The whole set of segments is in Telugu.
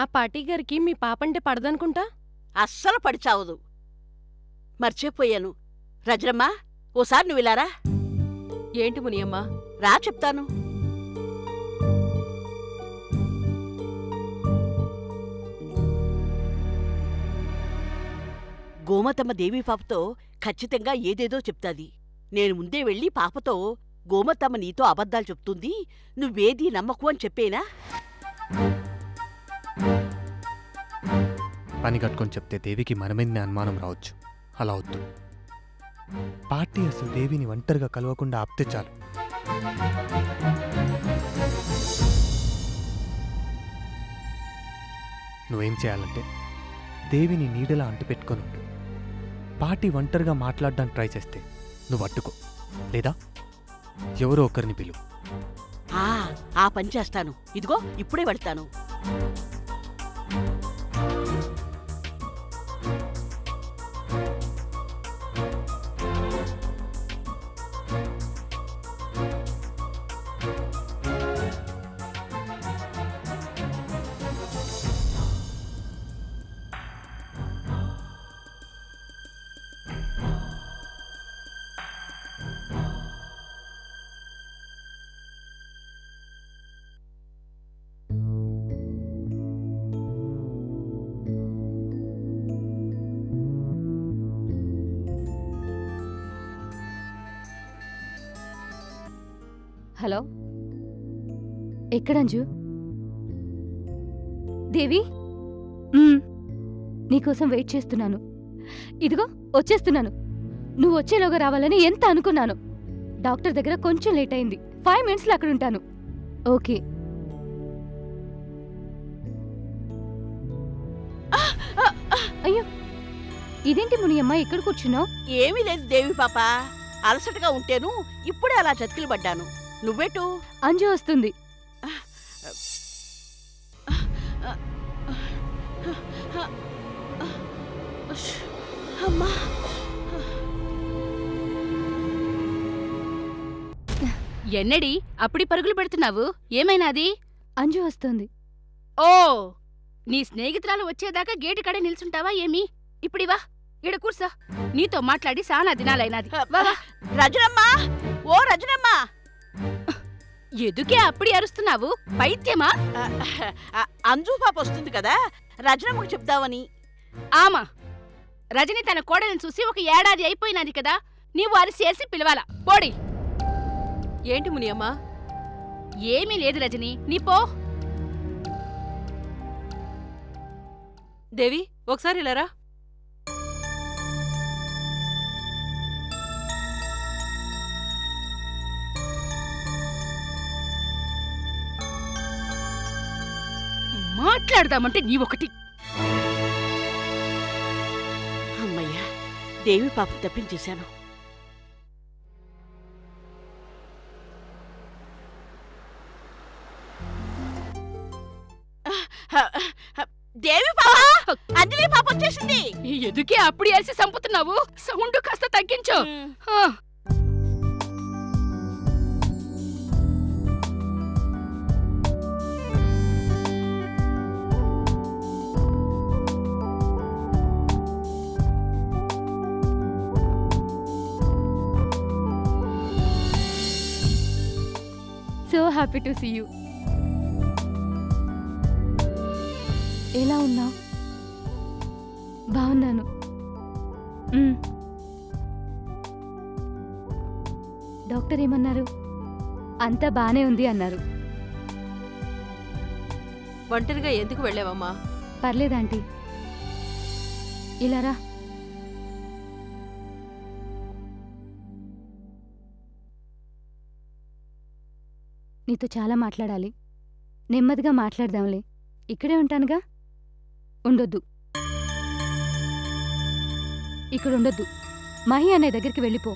పార్టీ గారికి మీ పాపంటే పడదనుకుంటా అస్సలు పడి చావదు మర్చిపోయాను రజరమ్మ ఓసారి నువ్వు ఇలారా ఏంటి మునియమ్మ రా చెప్తాను గోమతమ్మ దేవి పాపతో ఖచ్చితంగా ఏదేదో చెప్తాది నేను ముందే వెళ్ళి పాపతో గోమతమ్మ నీతో అబద్ధాలు చెప్తుంది నువ్వేది నమ్మకు అని చెప్పేనా పని కట్టుకొని చెప్తే దేవికి మన మీదనే అనుమానం రావచ్చు అలా వద్దు పార్టీ అసలు దేవిని ఒంటరిగా కలవకుండా ఆపితే చాలు నువ్వేం చేయాలంటే దేవిని నీడలా అంటిపెట్టుకొని ఉండు పార్టీ ఒంటరిగా మాట్లాడడానికి ట్రై చేస్తే నువ్వు అడ్డుకో లేదా ఎవరో ఒకరిని పిలువు ఆ ఆ పని చేస్తాను ఇదిగో ఇప్పుడే వెళ్తాను హలో ఎక్కడ అంజు దేవి మ్మ్. నీకోసం వెయిట్ చేస్తున్నాను ఇదిగో వచ్చేస్తున్నాను నువ్వు వచ్చేలోగా రావాలని ఎంత అనుకున్నాను డాక్టర్ దగ్గర కొంచెం లేట్ అయింది ఫైవ్ మినిట్స్లో అక్కడ ఉంటాను ఓకే అయ్యో ఇదేంటి మునియమ్మ ఇక్కడ కూర్చున్నావు ఏమీ లేదు దేవి పాప అలసటగా ఉంటేను ఇప్పుడే అలా చతికిలు పడ్డాను నువ్వెటు అంజు వస్తుంది అమ్మా ఎన్నడి అప్పుడి పరుగులు పెడుతున్నావు ఏమైనాది అంజు వస్తుంది ఓ నీ స్నేహితురాలు వచ్చేదాకా గేటు కడే నిల్చుంటావా ఏమి ఇప్పుడివా ఈడ కూర్చో నీతో మాట్లాడి సానా దినాలైనాది వా వా. రజనమ్మా ఓ రజనమ్మా ఎదుకే అప్పుడి అరుస్తున్నావు పైత్యమా ఆ, ఆ, అంజు పాప వస్తుంది కదా రజనమ్మకు చెప్దామని ఆమా రజని తన కోడలిని చూసి ఒక ఏడాది అయిపోయినది కదా నీవు అరిసేసి పిలవాలా పోడి ఏంటి మునియమ్మ ఏమీ లేదు రజని నీ పో దేవి ఒకసారి ఇలారా మాట్లాడదామంటే నీ ఒకటి అమ్మయ్యా దేవి పాప తప్పించేశాను దేవి పాప అంజలి పాప వచ్చేసింది ఎదుకే అప్పుడు అరిసి చంపుతున్నావు సౌండ్ కాస్త తగ్గించు ఆ. So happy to see you ఎలా ఉన్నావు బాగున్నాను మ్మ్. డాక్టర్ ఏమన్నారు అంతా బానే ఉంది అన్నారు ఒంటరిగా ఎందుకు వెళ్ళావమ్మా పర్లేదాంటీ ఇలా రా నీతో చాలా మాట్లాడాలి నెమ్మదిగా మాట్లాడదాంలే ఇక్కడే ఉంటానుగా ఉండొద్దు ఇక్కడ ఉండొద్దు మహి అనే దగ్గరికి వెళ్ళిపో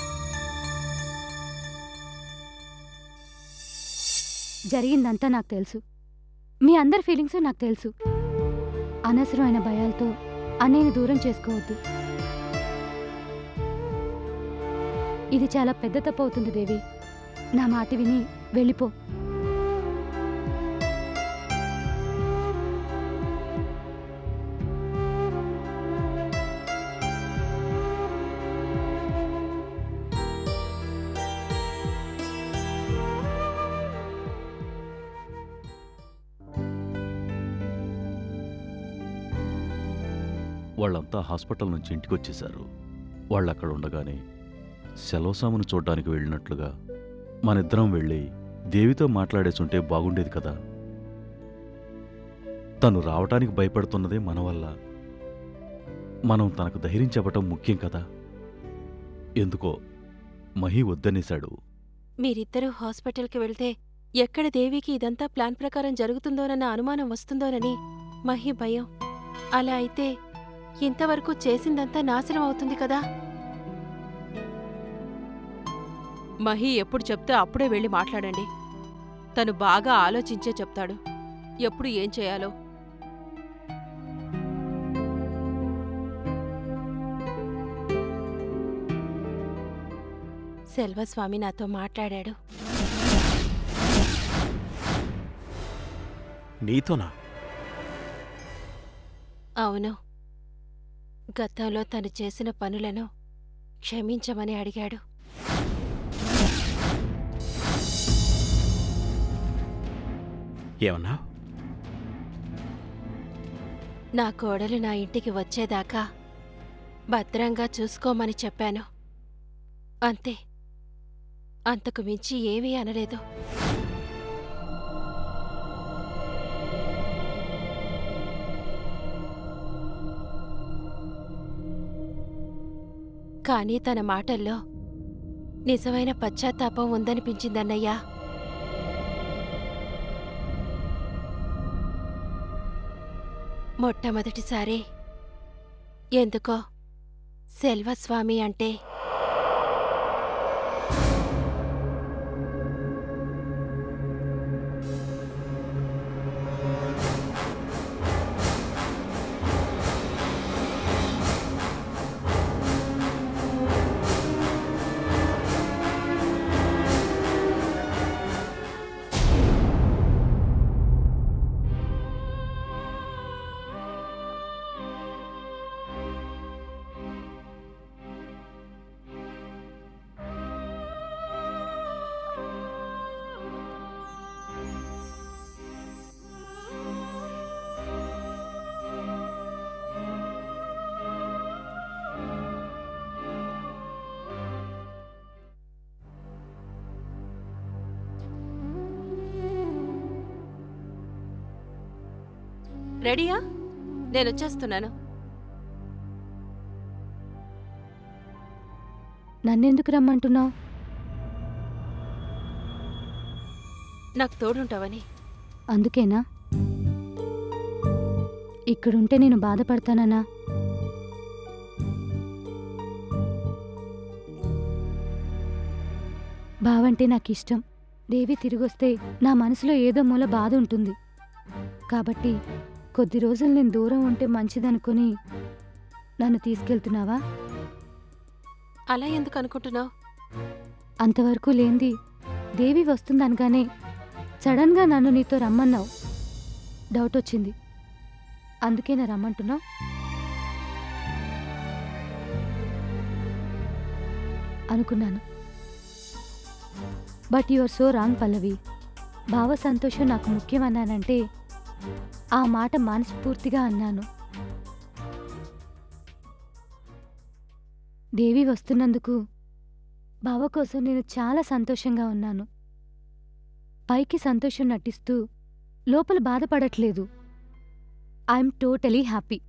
జరిగిందంతా నాకు తెలుసు మీ అందరి ఫీలింగ్స్ నాకు తెలుసు అనవసరమైన భయాలతో అన్నయ్యని దూరం చేసుకోవద్దు ఇది చాలా పెద్ద తప్పు అవుతుంది దేవి నా మాట విని వెళ్ళిపో వాళ్ళంతా హాస్పిటల్ నుంచి ఇంటికొచ్చేశారు వాళ్ళు అక్కడ ఉండగానే సెలవుసామును చూడ్డానికి వెళ్ళినట్లుగా మనిద్దరం వెళ్ళి దేవితో మాట్లాడేసుంటే బాగుండేది కదా తను రావటానికి భయపడుతున్నదే మన వల్ల మనం తనకు ధైర్యం చెప్పటం ముఖ్యం కదా ఎందుకో మహి వద్దనేశాడు మీరిద్దరూ హాస్పిటల్కి వెళ్తే ఎక్కడ దేవికి ఇదంతా ప్లాన్ ప్రకారం జరుగుతుందోనన్న అనుమానం వస్తుందోనని మహి భయం అలా అయితే ఇంతవరకు చేసిందంతా నాశనం అవుతుంది కదా మహి ఎప్పుడు చెప్తే అప్పుడే వెళ్ళి మాట్లాడండి తను బాగా ఆలోచించే చెప్తాడు ఎప్పుడు ఏం చేయాలో సెల్వస్వామి నాతో మాట్లాడాడు నీతోనా అవును గతంలో తను చేసిన పనులను క్షమించమని అడిగాడు ఏమన్నా నా కోడలు నా ఇంటికి వచ్చేదాకా భద్రంగా చూసుకోమని చెప్పాను అంతే అంతకు మించి ఏమీ అనలేదు కానీ తన మాటల్లో నిజమైన పశ్చాత్తాపం ఉందనిపించిందన్నయ్యా మొట్టమొదటిసారి ఎందుకో సెల్వస్వామి అంటే రెడీయా నేనొచ్చేస్తున్నాను నన్నెందుకు రమ్మంటున్నావు నాకు తోడుంటావని అందుకేనా ఇక్కడుంటే నేను బాధపడతానన్నా బావంటే నాకు ఇష్టం దేవి తిరిగొస్తే నా మనసులో ఏదో మూల బాధ ఉంటుంది కాబట్టి కొద్ది రోజులు నేను దూరం ఉంటే మంచిదనుకుని నన్ను తీసుకెళ్తున్నావా అలా ఎందుకు అనుకుంటున్నావు అంతవరకు లేంది దేవి వస్తుందనగానే సడన్గా నన్ను నీతో రమ్మన్నావు డౌట్ వచ్చింది అందుకే నా రమ్మంటున్నావు అనుకున్నాను but you are so wrong Pallavi భావ సంతోషం నాకు ముఖ్యమన్నానంటే ఆ మాట మనస్ఫూర్తిగా అన్నాను దేవి వస్తున్నందుకు బావ కోసం నేను చాలా సంతోషంగా ఉన్నాను పైకి సంతోషం నటిస్తూ లోపల బాధపడట్లేదు ఐఎమ్ టోటలీ హ్యాపీ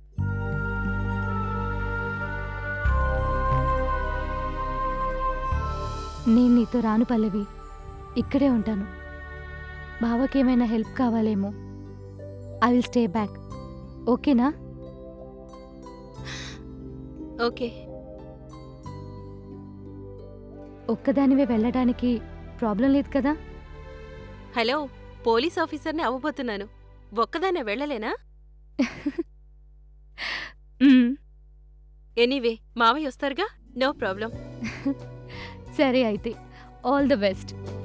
నేను నీతో రాను పల్లవి ఇక్కడే ఉంటాను బావకేమైనా హెల్ప్ కావాలేమో ఐ విల్ స్టే బ్యాక్ ఓకేనా ఓకే ఒక్కదానివే వెళ్ళడానికి ప్రాబ్లం లేదు కదా హలో పోలీస్ ఆఫీసర్ని అవ్వబోతున్నాను ఒక్కదాన్నే వెళ్ళలేనా ఎనీవే మావయ్య వస్తారుగా నో ప్రాబ్లం సరే అయితే ఆల్ ద బెస్ట్